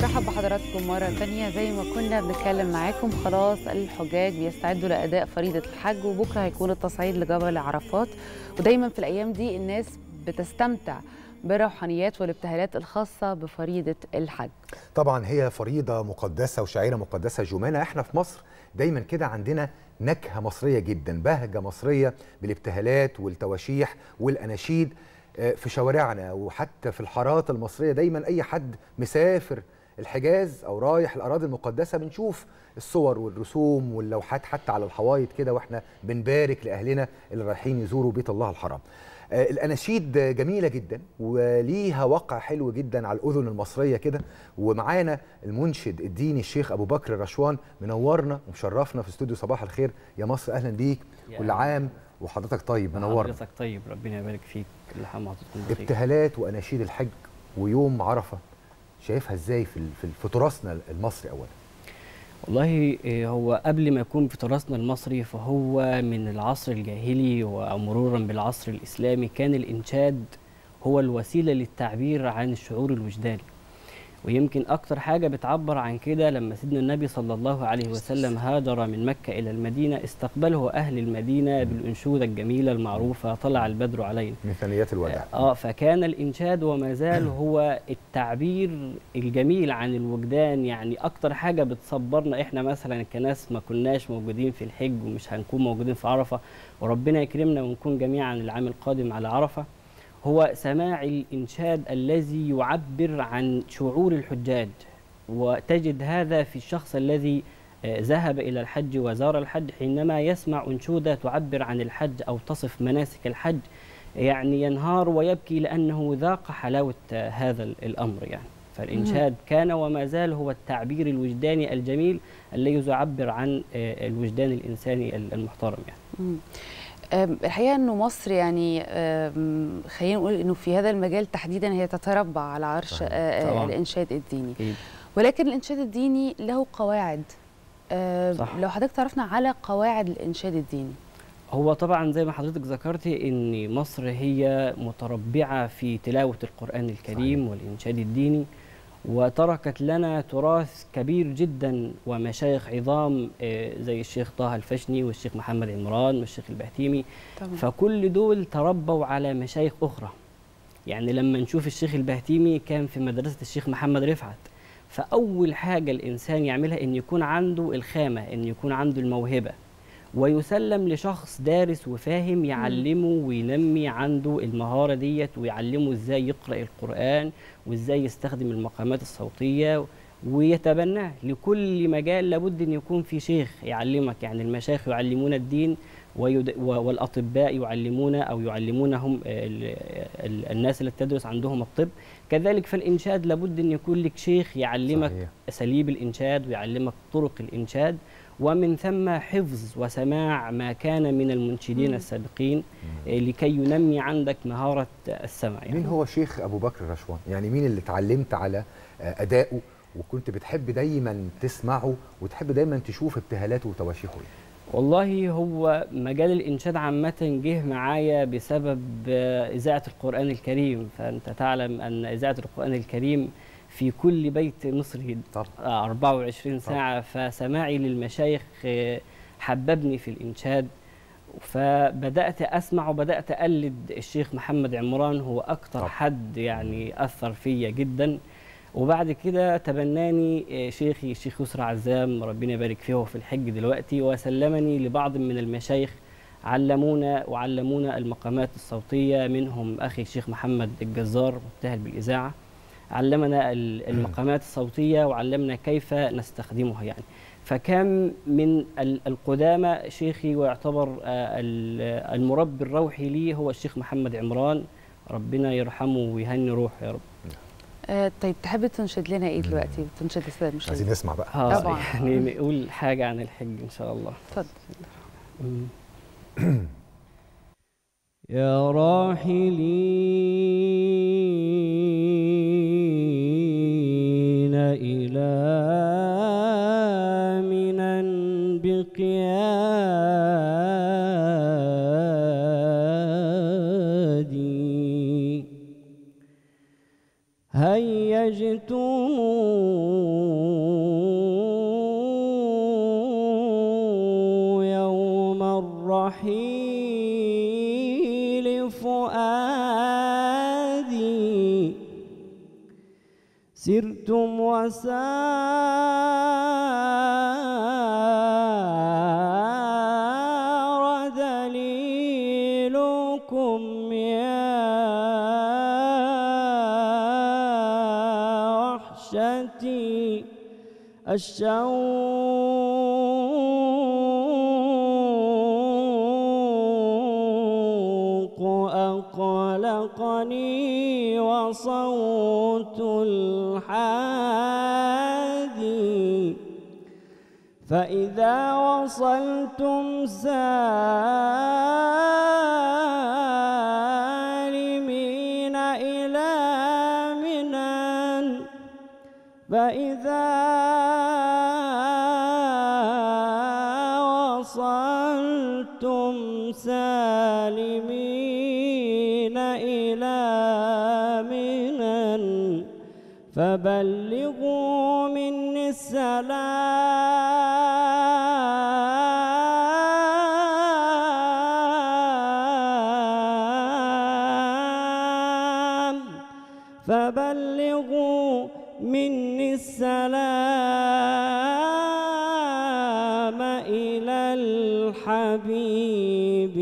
برحب بحضراتكم مرة تانية زي ما كنا بنتكلم معاكم خلاص الحجاج بيستعدوا لأداء فريضة الحج وبكرة هيكون التصعيد لجبل عرفات ودايما في الأيام دي الناس بتستمتع بالروحانيات والابتهالات الخاصة بفريضة الحج طبعا هي فريضة مقدسة وشعيرة مقدسة جمانة احنا في مصر دايما كده عندنا نكهة مصرية جدا بهجة مصرية بالابتهالات والتواشيح والأناشيد آه، في شوارعنا وحتى في الحارات المصرية دايما أي حد مسافر الحجاز أو رايح الأراضي المقدسة بنشوف الصور والرسوم واللوحات حتى على الحوايط كده واحنا بنبارك لأهلنا اللي رايحين يزوروا بيت الله الحرام آه، الاناشيد جميله جدا وليها وقع حلو جدا على الاذن المصريه كده ومعانا المنشد الديني الشيخ ابو بكر الرشوان منورنا ومشرفنا في استوديو صباح الخير يا مصر اهلا بيك يا كل أهلا. عام وحضرتك طيب منورنا حضرتك طيب ربنا يبارك فيك كل عام وحضرتك بخير ابتهالات واناشيد الحج ويوم عرفه شايفها ازاي في ال- في ال- في تراثنا المصري اولا والله إيه، هو قبل ما يكون في تراثنا المصري فهو من العصر الجاهلي ومرورا بالعصر الإسلامي كان الإنشاد هو الوسيلة للتعبير عن الشعور الوجداني ويمكن أكتر حاجة بتعبر عن كده لما سيدنا النبي صلى الله عليه وسلم هاجر من مكة إلى المدينة استقبله أهل المدينة بالأنشودة الجميلة المعروفة طلع البدر علينا من ثنيات الوداع اه فكان الانشاد وما زال هو التعبير الجميل عن الوجدان يعني اكتر حاجه بتصبرنا احنا مثلا كناس ما كناش موجودين في الحج ومش هنكون موجودين في عرفه وربنا يكرمنا ونكون جميعا العام القادم على عرفه هو سماع الانشاد الذي يعبر عن شعور الحجاج وتجد هذا في الشخص الذي آه، ذهب إلى الحج وزار الحج حينما يسمع أنشودة تعبر عن الحج أو تصف مناسك الحج يعني ينهار ويبكي لأنه ذاق حلاوة آه، هذا ال- الأمر يعني فالإنشاد كان وما زال هو التعبير الوجداني الجميل الذي يعبر عن آه، الوجدان الإنساني ال- المحترم يعني مم. أم، الحقيقة أنه مصر يعني أم، خلينا نقول أنه في هذا المجال تحديدا هي تتربع على عرش صحيح. آه، طبعاً. الإنشاد الديني أكيد. ولكن الإنشاد الديني له قواعد أم، صح. لو حضرتك تعرفنا على قواعد الإنشاد الديني هو طبعا زي ما حضرتك ذكرتي ان مصر هي متربعه في تلاوه القران الكريم صحيح. والانشاد الديني وتركت لنا تراث كبير جدا ومشايخ عظام آه، زي الشيخ طه الفشني والشيخ محمد عمران والشيخ البهتيمي طبعا فكل دول تربوا على مشايخ أخرى يعني لما نشوف الشيخ البهتيمي كان في مدرسة الشيخ محمد رفعت فأول حاجة الإنسان يعملها إن يكون عنده الخامة إن يكون عنده الموهبة ويسلم لشخص دارس وفاهم يعلمه وينمي عنده المهارة ديت ويعلمه إزاي يقرأ القرآن وإزاي يستخدم المقامات الصوتية ويتبناه لكل مجال لابد أن يكون في شيخ يعلمك يعني المشايخ يعلمون الدين ويد... و- والأطباء يعلمون أو يعلمونهم ال... ال... الناس التي تدرس عندهم الطب كذلك في الإنشاد لابد أن يكون لك شيخ يعلمك صحيح. أساليب الإنشاد ويعلمك طرق الإنشاد ومن ثم حفظ وسماع ما كان من المنشدين مم. السابقين آه، لكي ينمي عندك مهارة السمع مين يعني هو شيخ ابو بكر الرشوان يعني مين اللي اتعلمت على آه، ادائه وكنت بتحب دايما تسمعه وتحب دايما تشوف ابتهالاته وتواشيحه إيه؟ والله هو مجال الإنشاد عامة جه معايا بسبب آه، إذاعة القرآن الكريم فأنت تعلم أن إذاعة القرآن الكريم في كل بيت مصري طبعا آه، 24 ساعة فسماعي للمشايخ آه، حببني في الإنشاد فبدأت أسمع وبدأت أقلد الشيخ محمد عمران هو أكتر طبعا. حد يعني أثر فيا جدا وبعد كده تبناني آه، شيخي الشيخ يسرى عزام ربنا يبارك فيه هو في الحج دلوقتي وسلمني لبعض من المشايخ علمونا وعلمونا المقامات الصوتية منهم أخي الشيخ محمد الجزار مبتهل بالإذاعة علمنا ال- المقامات الصوتية وعلمنا كيف نستخدمها يعني فكان من ال- القدامى شيخي ويعتبر آه، ال- المربي الروحي لي هو الشيخ محمد عمران ربنا يرحمه ويهني روحه يا رب آه، طيب تحب تنشد لنا إيه دلوقتي تنشد السادة عايزين المشاهدين نسمع بقى آه، طبعاً. يعني نقول حاجة عن الحج إن شاء الله اتفضل مم. يا راحلين إلى منى بقيادي هيا نجتم يوم الرحيل فؤادي سرتم وسار دليلكم يا وحشتي الشوق أقلقني وصوت الحادي فإذا وصلتم سالمين إلى منى فإذا وصلتم سالمين إلى منى فبلغوا مني السلام فبلغوا مني السلام إلى الحبيب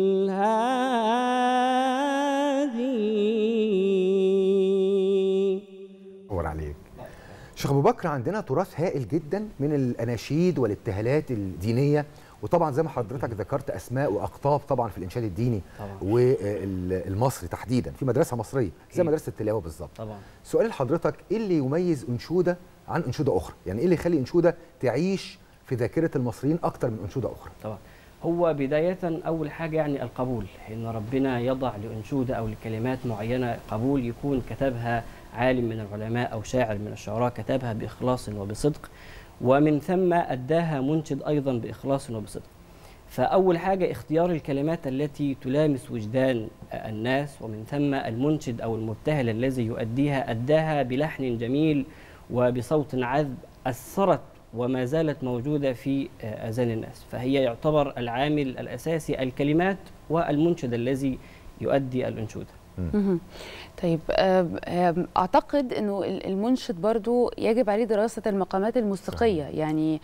الهادي نور عليك شيخ ابو بكر عندنا تراث هائل جدا من الاناشيد والابتهالات الدينيه وطبعا زي ما حضرتك ذكرت اسماء واقطاب طبعا في الانشاد الديني طبعا والمصري تحديدا في مدرسه مصريه زي أكيد. مدرسه التلاوه بالظبط طبعا سؤال لحضرتك ايه اللي يميز انشوده عن انشوده اخرى يعني ايه اللي يخلي انشوده تعيش في ذاكره المصريين اكتر من انشوده اخرى طبعا هو بداية أول حاجة يعني القبول إن ربنا يضع لأنشودة أو لكلمات معينة قبول يكون كتبها عالم من العلماء أو شاعر من الشعراء كتبها بإخلاص وبصدق ومن ثم أداها منشد أيضا بإخلاص وبصدق فأول حاجة اختيار الكلمات التي تلامس وجدان الناس ومن ثم المنشد أو المبتهل الذي يؤديها أداها بلحن جميل وبصوت عذب أثرت وما زالت موجودة في أذان الناس فهي يعتبر العامل الأساسي الكلمات والمنشد الذي يؤدي الأنشودة مهم. طيب آم، آم، اعتقد انه ال- المنشد برضو يجب عليه دراسه المقامات الموسيقيه يعني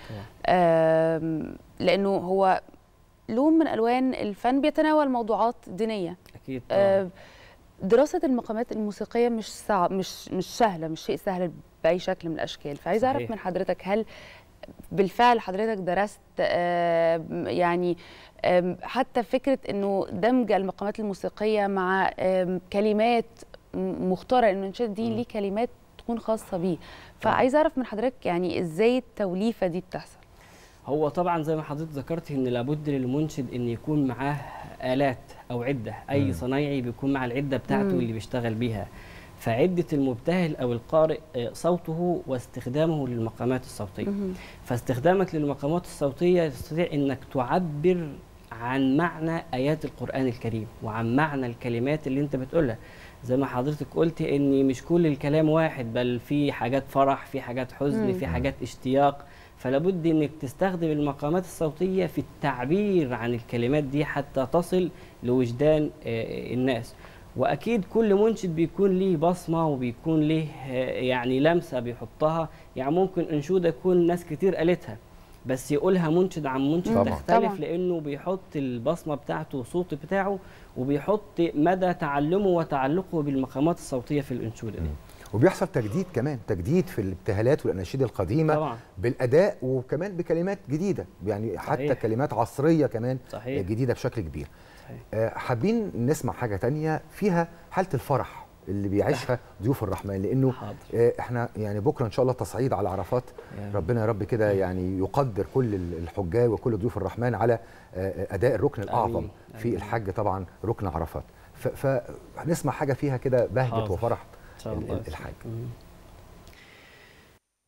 آم، لانه هو لون من الوان الفن بيتناول موضوعات دينيه أكيد طبعاً. آم، دراسه المقامات الموسيقيه مش صعب مش مش سهله مش شيء سهل باي شكل من الاشكال فعايزه اعرف صحيح. من حضرتك هل بالفعل حضرتك درست آم، يعني آم، حتى فكره انه دمج المقامات الموسيقيه مع آم، كلمات م- مختاره انه انشاد الدين مم. ليه كلمات تكون خاصه بيه فعايزه اعرف من حضرتك يعني ازاي التوليفه دي بتحصل هو طبعا زي ما حضرتك ذكرت ان لابد للمنشد ان يكون معاه الات او عده اي مم. صنايعي بيكون مع العده بتاعته مم. اللي بيشتغل بيها فعده المبتهل او القارئ آه، صوته واستخدامه للمقامات الصوتيه مهم. فاستخدامك للمقامات الصوتيه تستطيع انك تعبر عن معنى ايات القران الكريم وعن معنى الكلمات اللي انت بتقولها زي ما حضرتك قلت ان مش كل الكلام واحد بل في حاجات فرح في حاجات حزن مم. في حاجات اشتياق فلابد انك تستخدم المقامات الصوتيه في التعبير عن الكلمات دي حتى تصل لوجدان آه، الناس واكيد كل منشد بيكون ليه بصمه وبيكون ليه آه، يعني لمسه بيحطها يعني ممكن انشوده يكون ناس كتير قالتها بس يقولها منشد عن منشد طبعاً. تختلف طبعاً. لانه بيحط البصمه بتاعته والصوت بتاعه وبيحط مدى تعلمه وتعلقه بالمقامات الصوتيه في الانشوده دي وبيحصل تجديد كمان تجديد في الابتهالات والاناشيد القديمه طبعا بالاداء وكمان بكلمات جديده يعني حتى صحيح. كلمات عصريه كمان صحيح جديده بشكل كبير صحيح. آه، حابين نسمع حاجه تانية فيها حاله الفرح اللي بيعيشها ضيوف الرحمن لانه حاضر آه، احنا يعني بكره ان شاء الله تصعيد على عرفات يا رب. ربنا يا رب كده يعني يقدر كل الحجاج وكل ضيوف الرحمن على آه، اداء الركن الاعظم آمين. في آمين. الحج طبعا ركن عرفات ف- فهنسمع حاجه فيها كده بهجه حاضر. وفرح إن شاء ال- الله. ال- الحج مم.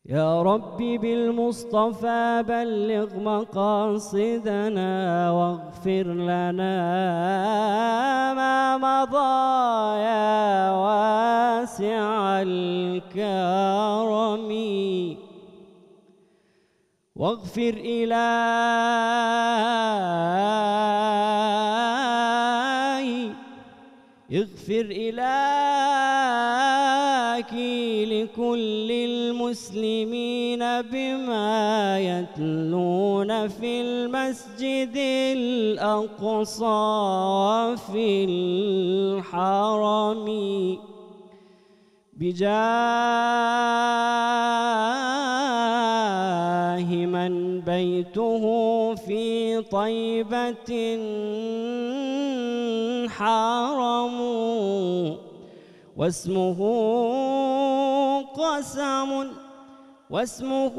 يا ربي بالمصطفى بلغ مقاصدنا واغفر لنا ما مضى يا واسع الكرم واغفر إلهي اغفر إلهي لكل المسلمين بما يتلون في المسجد الأقصى وفي الحرم بجاه من بيته في طيبة حرم واسمه قسم واسمه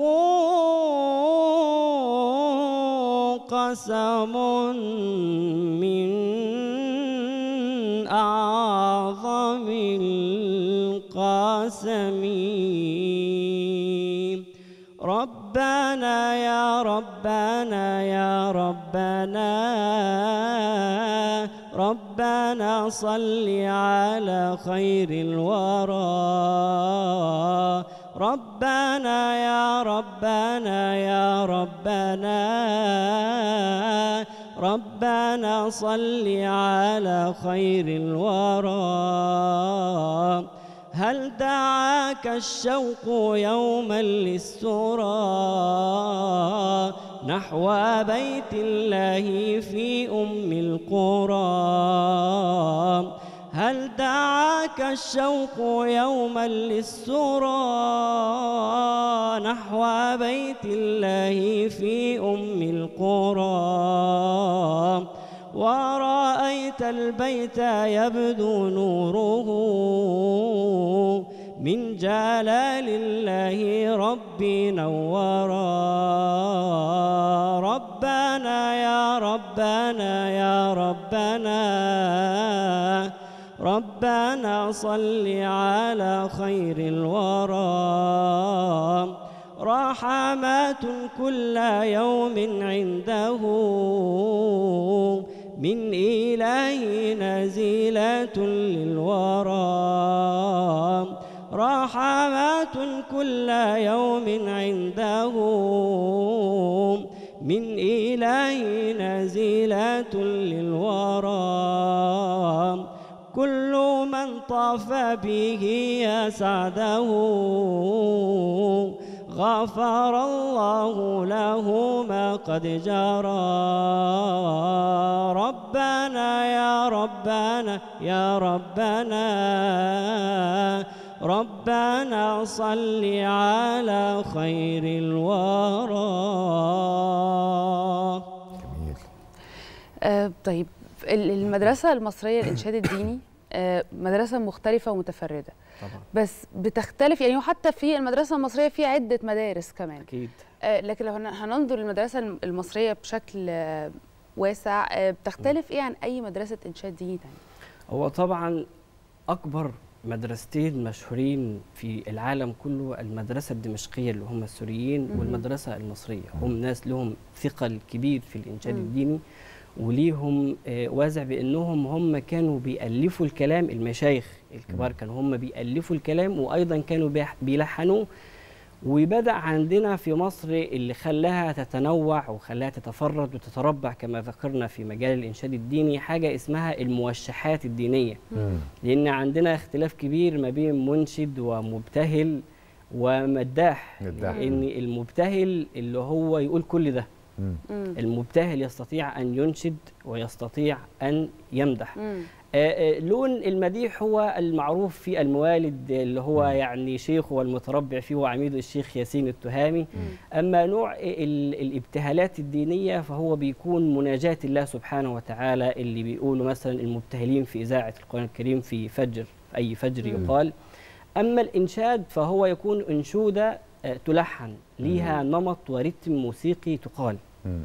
قسم من أعظم القسم ربنا يا ربنا يا ربنا ربنا صل على خير الورى ربنا يا ربنا يا ربنا ربنا صل على خير الورى هل دعاك الشوق يوما للسرى نحو بيت الله في أم القرى هل دعاك الشوق يوما للسرى نحو بيت الله في أم القرى ورأيت البيت يبدو نوره من جلال الله ربي نورا ربنا يا ربنا يا ربنا ربنا صل على خير الورى رحمات كل يوم عنده من إله نزيلة للورى رحمات كل يوم عنده من إله نزيلة للورى كل من طاف به يسعده غفر الله له ما قد جرى ربنا يا ربنا يا ربنا ربنا صل على خير الورى جميل آه طيب ال- المدرسة المصرية الإنشاد الديني آه مدرسة مختلفة ومتفردة طبعا بس بتختلف يعني وحتى في المدرسة المصرية في عدة مدارس كمان أكيد آه لكن لو هن- هننظر للمدرسة الم- المصرية بشكل آه واسع آه بتختلف إيه عن أي مدرسة إنشاد ديني تاني؟ هو طبعا أكبر مدرستين مشهورين في العالم كله المدرسة الدمشقية اللي هم السوريين مهم. والمدرسة المصرية هم ناس لهم ثقل كبير في الإنشاد مم. الديني وليهم آه، وازع بأنهم هم كانوا بيألفوا الكلام المشايخ الكبار كانوا هم بيألفوا الكلام وأيضا كانوا بيح- بيلحنوه وبدأ عندنا في مصر اللي خلاها تتنوع وخلاها تتفرد وتتربع كما ذكرنا في مجال الإنشاد الديني حاجة اسمها الموشحات الدينية مم. لأن عندنا اختلاف كبير ما بين منشد ومبتهل ومداح مداح. لأن المبتهل اللي هو يقول كل ده مم. مم. المبتهل يستطيع أن ينشد ويستطيع أن يمدح مم. آه، آه، لون المديح هو المعروف في الموالد اللي هو مم. يعني شيخ والمتربع فيه وعميد الشيخ ياسين التهامي مم. أما نوع ال- الابتهالات الدينية فهو بيكون مناجاة الله سبحانه وتعالى اللي بيقولوا مثلا المبتهلين في إذاعة القرآن الكريم في فجر أي فجر مم. يقال أما الإنشاد فهو يكون أنشودة آه، تلحن ليها نمط ورتم موسيقي تقال مم.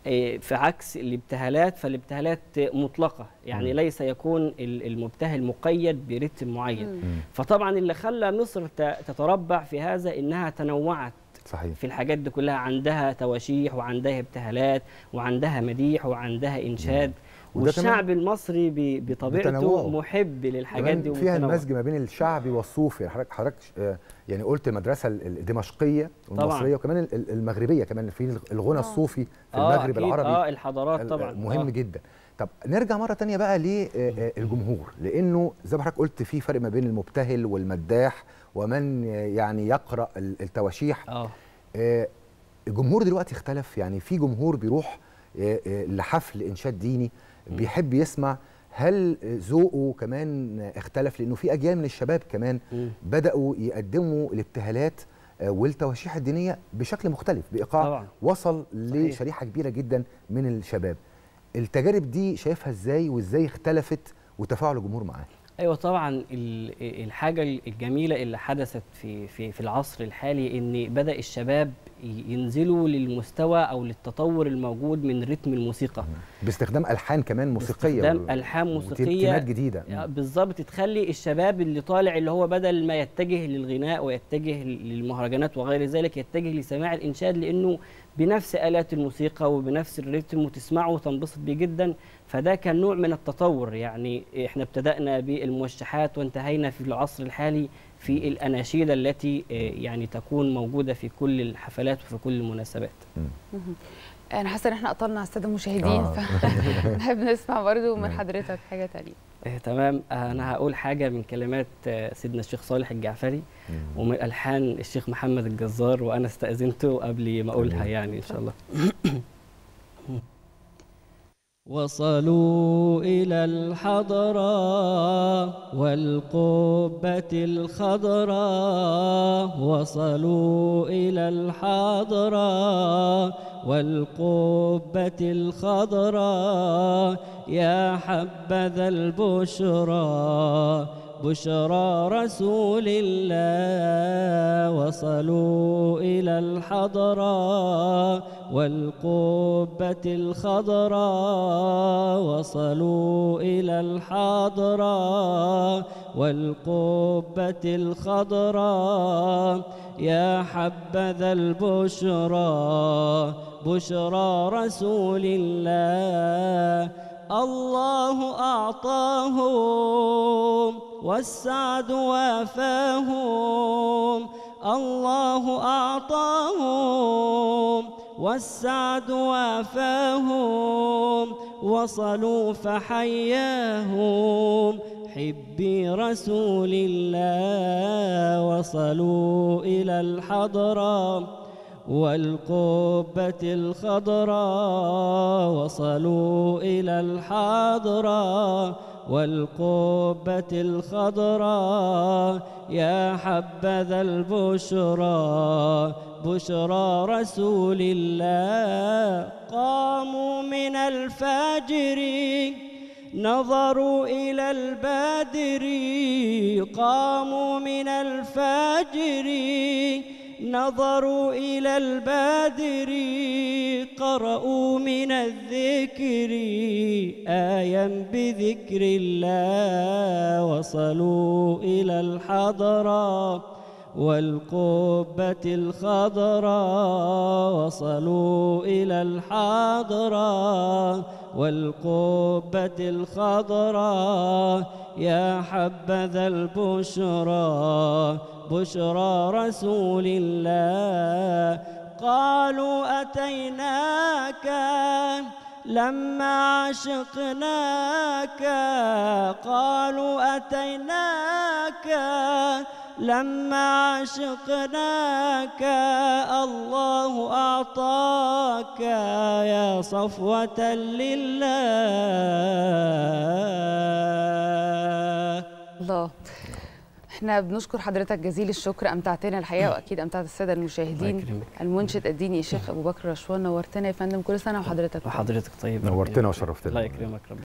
إيه، في عكس الابتهالات فالابتهالات مطلقه يعني مم. ليس يكون ال- المبتهل مقيد برتم معين مم. مم. فطبعا اللي خلى مصر ت- تتربع في هذا انها تنوعت صحيح في الحاجات دي كلها عندها تواشيح وعندها ابتهالات وعندها مديح وعندها انشاد وده والشعب المصري ب- بطبيعته بتنوعه. محب للحاجات دي كمان فيها ومتنوع. المزج ما بين الشعبي والصوفي حضرتك حضرتك آه، يعني قلت المدرسه ال- الدمشقيه والمصريه وكمان ال- ال- المغربيه كمان في الغنى آه. الصوفي في آه المغرب أكيد، العربي اه الحضارات طبعا مهم آه. جدا طب نرجع مره تانية بقى للجمهور لانه زي ما حضرتك قلت في فرق ما بين المبتهل والمداح ومن يعني يقرا ال- التواشيح اه آه، الجمهور دلوقتي اختلف يعني في جمهور بيروح آه، آه، لحفل انشاد ديني بيحب يسمع هل ذوقه كمان اختلف لانه في اجيال من الشباب كمان مم. بداوا يقدموا الابتهالات آه، والتواشيح الدينيه بشكل مختلف بايقاع طبعا. وصل صحيح. لشريحه كبيره جدا من الشباب التجارب دي شايفها ازاي وازاي اختلفت وتفاعل الجمهور معاها ايوه طبعا ال- الحاجه الجميله اللي حدثت في في في العصر الحالي ان بدا الشباب ي- ينزلوا للمستوى او للتطور الموجود من رتم الموسيقى باستخدام الحان كمان موسيقيه باستخدام و- الحان موسيقيه وتيمات جديده آه، بالظبط تخلي الشباب اللي طالع اللي هو بدل ما يتجه للغناء ويتجه للمهرجانات وغير ذلك يتجه لسماع الانشاد لانه بنفس الات الموسيقى وبنفس الريتم وتسمعه وتنبسط بيه جدا فده كان نوع من التطور يعني احنا ابتدانا بالموشحات وانتهينا في العصر الحالي في الاناشيد التي آه، يعني تكون موجوده في كل الحفلات وفي كل المناسبات مهم. انا حاسه ان احنا قطلنا على الساده المشاهدين آه. فنحب نسمع برضو من نعم. حضرتك حاجه تانية آه، تمام آه، انا هقول حاجه من كلمات آه، سيدنا الشيخ صالح الجعفري ومن الحان الشيخ محمد الجزار وانا استاذنته قبل ما اقولها تمام. يعني ان شاء الله وصلوا إلى الحضرة والقبة الخضراء وصلوا إلى الحضرة والقبة الخضراء يا حبذا البشرى بشرى رسول الله وصلوا إلى الحضرة والقبة الخضراء وصلوا إلى الحضرة والقبة الخضراء يا حبذا البشرى بشرى رسول الله الله أعطاهم والسعد وافاهم الله أعطاهم والسعد وافاهم وصلوا فحياهم حبي رسول الله وصلوا إلى الحضرة والقبة الخضراء وصلوا إلى الحضرة والقبة الخضراء يا حبذا البشرى بشرى رسول الله قاموا من الفجر نظروا إلى البدر قاموا من الفجر نظروا إلى البدر قرأوا من الذكر آيا بذكر الله وصلوا إلى الحضرة والقبة الخضراء وصلوا إلى الحضرة والقبة الخضراء يا حبذا البشرى بشرى رسول الله قالوا أتيناك لما عشقناك قالوا أتيناك لما عشقناك الله أعطاك يا صفوة لله الله احنا بنشكر حضرتك جزيل الشكر امتعتنا الحقيقه واكيد امتعت الساده المشاهدين الله يكرمك. المنشد الديني الشيخ ابو بكر رشوان نورتنا يا فندم كل سنه وحضرتك طيب. وحضرتك طيب نورتنا وشرفتنا الله يكرمك ربنا